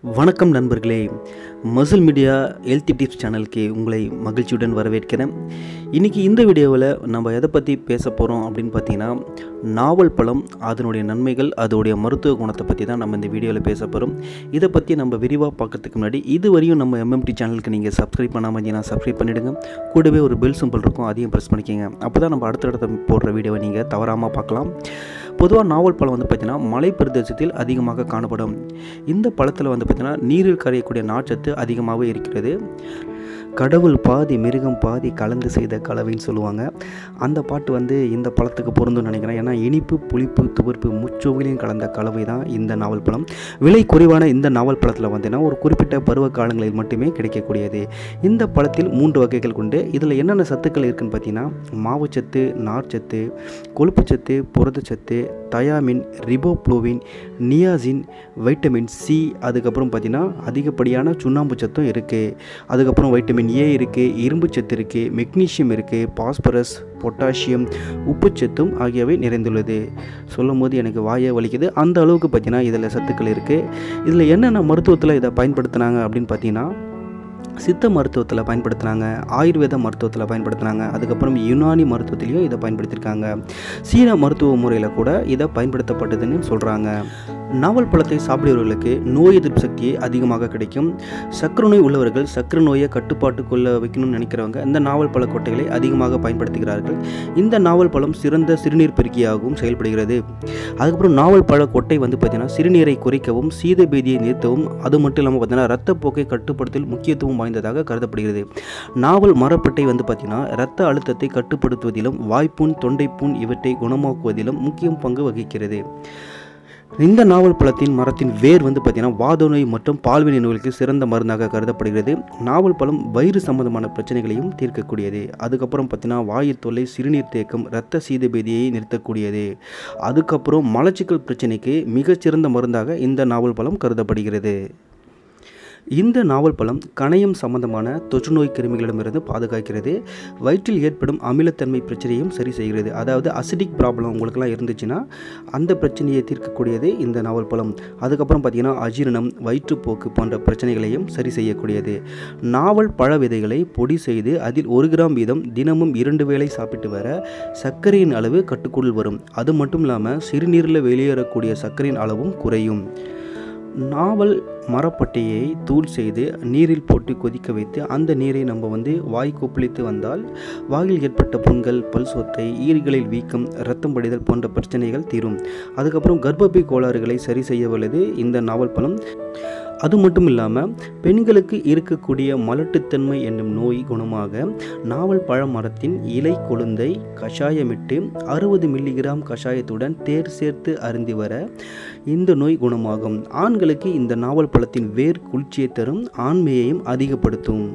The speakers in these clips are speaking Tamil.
வணக்கம் நண்பர்களே மசில் மீடியா ஹெல்த்தி டிப்ஸ் சேனலுக்கு உங்களை மகிழ்ச்சியுடன் வரவேற்கிறேன் இன்றைக்கி இந்த வீடியோவில் நம்ம எதை பற்றி பேச போகிறோம் அப்படின்னு பார்த்தீங்கன்னா நாவல் பழம் அதனுடைய நன்மைகள் அதோடைய மருத்துவ குணத்தை பற்றி தான் நம்ம இந்த வீடியோவில் பேச போகிறோம் இதை பற்றி நம்ம விரிவாக பார்க்கறதுக்கு முன்னாடி இது வரையும் நம்ம எம்எம்டி சேனலுக்கு நீங்கள் சப்ஸ்கிரைப் பண்ணாமல் இருந்தீங்கன்னா சப்ஸ்கிரைப் பண்ணிவிடுங்க கூடவே ஒரு பெல் சிம்பிள் இருக்கும் அதையும் ப்ரெஸ் பண்ணிக்கோங்க அப்போ தான் நம்ம அடுத்தடுத்த போடுற வீடியோவை நீங்கள் தவறாமல் பார்க்கலாம் பொதுவாக நாவல் பழம் வந்து பார்த்திங்கன்னா மலை பிரதேசத்தில் அதிகமாக காணப்படும் இந்த பழத்தில் வந்து பார்த்திங்கன்னா நீரில் கரையக்கூடிய நார்ச்சத்து அதிகமாகவே இருக்கிறது கடவுள் பாதி மிருகம் பாதி கலந்து செய்த கலவைன்னு சொல்லுவாங்க அந்த பாட்டு வந்து இந்த பழத்துக்கு பொருந்தும்னு நினைக்கிறேன் ஏன்னா இனிப்பு புளிப்பு துவர்ப்பு முச்சோவிலையும் கலந்த கலவை தான் இந்த நாவல் பழம் விலை குறைவான இந்த நாவல் பழத்தில் வந்தீங்கன்னா ஒரு குறிப்பிட்ட பருவ காலங்களில் மட்டுமே கிடைக்கக்கூடியது இந்த பழத்தில் மூன்று வகைகள் கொண்டு இதில் என்னென்ன சத்துக்கள் இருக்குன்னு பார்த்தீங்கன்னா மாவுச்சத்து நார்ச்சத்து கொழுப்புச்சத்து புரதச்சத்து thiamine riboflavin niacin vitamin C அதுக்கப்புறம் பார்த்தீங்கன்னா அதிகப்படியான சுண்ணாம்பு சத்தும் இருக்குது அதுக்கப்புறம் வைட்டமின் ஏ இருக்குது இரும்பு சத்து இருக்குது மெக்னீஷியம் இருக்குது பாஸ்பரஸ் பொட்டாசியம் உப்புச்சத்தும் ஆகியவை நிறைந்துள்ளது சொல்லும் போது எனக்கு வாயை வலிக்குது அந்த அளவுக்கு பார்த்தீங்கன்னா இதில் சத்துக்கள் இருக்குது இதில் என்னென்ன மருத்துவத்தில் இதை பயன்படுத்தினாங்க அப்படின்னு பார்த்தீங்கன்னா சித்த மருத்துவத்தில் பயன்படுத்துனாங்க ஆயுர்வேத மருத்துவத்தில் பயன்படுத்துனாங்க அதுக்கப்புறம் யுனானி மருத்துவத்திலையும் இதை பயன்படுத்தியிருக்காங்க சீன மருத்துவ முறையில் கூட இதை பயன்படுத்தப்பட்டதுன்னு சொல்கிறாங்க நாவல் பழத்தை சாப்பிடுபவர்களுக்கு நோய் எதிர்ப்பு சக்தி அதிகமாக கிடைக்கும் சக்கரை நோய் உள்ளவர்கள் சக்கரை நோயை கட்டுப்பாட்டுக்குள்ள வைக்கணும்னு நினைக்கிறவங்க இந்த நாவல் பழ கொட்டைகளை அதிகமாக பயன்படுத்துகிறார்கள் இந்த நாவல் பழம் சிறந்த சிறுநீர் பெருக்கியாகவும் செயல்படுகிறது அதுக்கப்புறம் நாவல் பழ கொட்டை வந்து பார்த்திங்கன்னா சிறுநீரை குறைக்கவும் சீத பேதியை நிறுத்தவும் அது மட்டும் இல்லாமல் பார்த்தீங்கன்னா ரத்தப்போக்கை கட்டுப்படுத்தல் முக்கியத்துவம் வாய்ந்ததாக கருதப்படுகிறது நாவல் மரப்பட்டை வந்து பார்த்திங்கன்னா இரத்த அழுத்தத்தை கட்டுப்படுத்துவதிலும் வாய்ப்புண் தொண்டைப்புண் இவற்றை குணமாக்குவதிலும் முக்கிய பங்கு வகிக்கிறது இந்த நாவல் பழத்தின் மரத்தின் வேர் வந்து பார்த்திங்கன்னா வாத நோய் மற்றும் பால்வினை நோய்களுக்கு சிறந்த மருந்தாக கருதப்படுகிறது நாவல் பழம் வயிறு சம்பந்தமான பிரச்சனைகளையும் தீர்க்கக்கூடியது அதுக்கப்புறம் பார்த்திங்கன்னா வாயு தொல்லை சிறுநீர் தேக்கம் இரத்த சீதபேதியை நிறுத்தக்கூடியது அதுக்கப்புறம் மலச்சிக்கல் பிரச்சனைக்கு மிகச்சிறந்த மருந்தாக இந்த நாவல் பழம் கருதப்படுகிறது இந்த நாவல் பழம் கணையம் சம்பந்தமான தொற்றுநோய் கிருமிகளிடமிருந்து பாதுகாக்கிறது வயிற்றில் ஏற்படும் அமிலத்தன்மை பிரச்சனையும் சரி செய்கிறது அதாவது அசிடிக் ப்ராப்ளம் உங்களுக்குலாம் இருந்துச்சுன்னா அந்த பிரச்சனையை தீர்க்கக்கூடியது இந்த நாவல் பழம் அதுக்கப்புறம் பார்த்திங்கன்னா அஜீரணம் வயிற்றுப்போக்கு போன்ற பிரச்சனைகளையும் சரி செய்யக்கூடியது நாவல் பழ விதைகளை பொடி செய்து அதில் ஒரு கிராம் வீதம் தினமும் இரண்டு வேளை சாப்பிட்டு வர சர்க்கரையின் அளவு கட்டுக்குள் வரும் அது மட்டும் இல்லாமல் சிறுநீரில் வெளியேறக்கூடிய சர்க்கரையின் அளவும் குறையும் நாவல் மரப்பட்டையை தூள் செய்து நீரில் போட்டு கொதிக்க வைத்து அந்த நீரை நம்ம வந்து வாய் கொப்பளித்து வந்தால் வாயில் ஏற்பட்ட புண்கள் பல் சொத்தை ஈறுகளில் வீக்கம் ரத்தம் படிதல் போன்ற பிரச்சனைகள் தீரும் அதுக்கப்புறம் கர்ப்பப்பை கோளாறுகளை சரி செய்ய வல்லது இந்த நாவல் பழம் அது மட்டும் இல்லாமல் பெண்களுக்கு இருக்கக்கூடிய மலட்டுத்தன்மை என்னும் நோய் குணமாக நாவல் பழ மரத்தின் இலை கொழுந்தை கஷாயமிட்டு அறுபது மில்லிகிராம் கஷாயத்துடன் தேர் சேர்த்து அருந்தி வர இந்த நோய் குணமாகும் ஆண்களுக்கு இந்த நாவல் பழத்தின் வேர் குளிர்ச்சியை தரும் ஆண்மையையும் அதிகப்படுத்தும்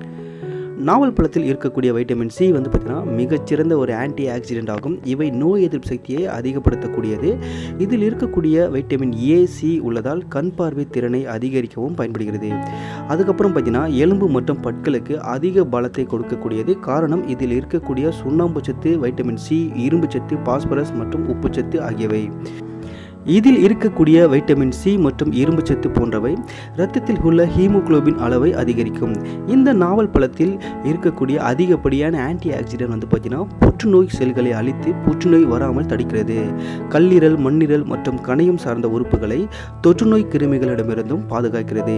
நாவல் பழத்தில் இருக்கக்கூடிய வைட்டமின் சி வந்து பார்த்திங்கன்னா மிகச்சிறந்த ஒரு ஆன்டி ஆக்சிடென்ட் ஆகும் இவை நோய் எதிர்ப்பு சக்தியை அதிகப்படுத்தக்கூடியது இதில் இருக்கக்கூடிய வைட்டமின் ஏ சி உள்ளதால் கண் பார்வை திறனை அதிகரிக்கவும் பயன்படுகிறது அதுக்கப்புறம் பார்த்திங்கன்னா எலும்பு மற்றும் பற்களுக்கு அதிக பலத்தை கொடுக்கக்கூடியது காரணம் இதில் இருக்கக்கூடிய சுண்ணாம்பு சத்து வைட்டமின் சி இரும்பு சத்து பாஸ்பரஸ் மற்றும் உப்புச்சத்து ஆகியவை இதில் இருக்கக்கூடிய வைட்டமின் சி மற்றும் இரும்பு சத்து போன்றவை இரத்தத்தில் உள்ள ஹீமோகுளோபின் அளவை அதிகரிக்கும் இந்த நாவல் பழத்தில் இருக்கக்கூடிய அதிகப்படியான ஆன்டி ஆக்சிடென்ட் வந்து பார்த்தீங்கன்னா புற்றுநோய் செல்களை அழித்து புற்றுநோய் வராமல் தடுக்கிறது கல்லீரல் மண்ணீரல் மற்றும் கணையம் சார்ந்த உறுப்புகளை தொற்றுநோய் கிருமிகளிடமிருந்தும் பாதுகாக்கிறது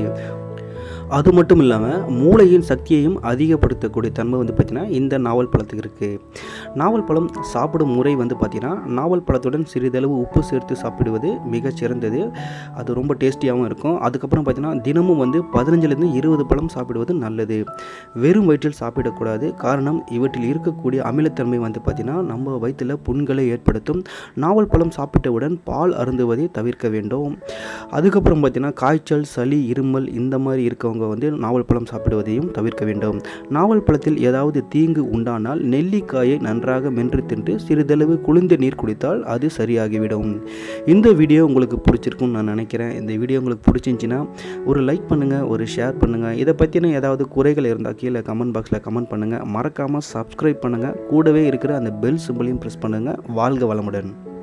அது மட்டும் இல்லாமல் மூளையின் சக்தியையும் அதிகப்படுத்தக்கூடிய தன்மை வந்து பார்த்திங்கன்னா இந்த நாவல் பழத்துக்கு இருக்குது நாவல் பழம் சாப்பிடும் முறை வந்து பார்த்திங்கன்னா நாவல் பழத்துடன் சிறிதளவு உப்பு சேர்த்து சாப்பிடுவது மிகச் சிறந்தது அது ரொம்ப டேஸ்டியாகவும் இருக்கும் அதுக்கப்புறம் பார்த்திங்கன்னா தினமும் வந்து பதினஞ்சுலேருந்து இருபது பழம் சாப்பிடுவது நல்லது வெறும் வயிற்றில் சாப்பிடக்கூடாது காரணம் இவற்றில் இருக்கக்கூடிய அமிலத்தன்மை வந்து பார்த்திங்கன்னா நம்ம வயிற்றில் புண்களை ஏற்படுத்தும் நாவல் பழம் சாப்பிட்டவுடன் பால் அருந்துவதை தவிர்க்க வேண்டும் அதுக்கப்புறம் பார்த்திங்கன்னா காய்ச்சல் சளி இருமல் இந்த மாதிரி இருக்கவங்க வந்து நாவல் பழம் சாப்பிடுவதையும் தவிர்க்க வேண்டும் நாவல் பழத்தில் ஏதாவது தீங்கு உண்டானால் நெல்லிக்காயை நன்றாக மென்று தின்று சிறிதளவு குளிர்ந்த நீர் குடித்தால் அது சரியாகிவிடும் இந்த வீடியோ உங்களுக்கு பிடிச்சிருக்கும்னு நான் நினைக்கிறேன் இந்த வீடியோ உங்களுக்கு பிடிச்சிருந்துச்சின்னா ஒரு லைக் பண்ணுங்கள் ஒரு ஷேர் பண்ணுங்கள் இதை பற்றின ஏதாவது குறைகள் இருந்தால் கீழே கமெண்ட் பாக்ஸில் கமெண்ட் பண்ணுங்கள் மறக்காமல் சப்ஸ்கிரைப் பண்ணுங்கள் கூடவே இருக்கிற அந்த பெல் சிம்பிளையும் ப்ரெஸ் பண்ணுங்கள் வாழ்க வளமுடன்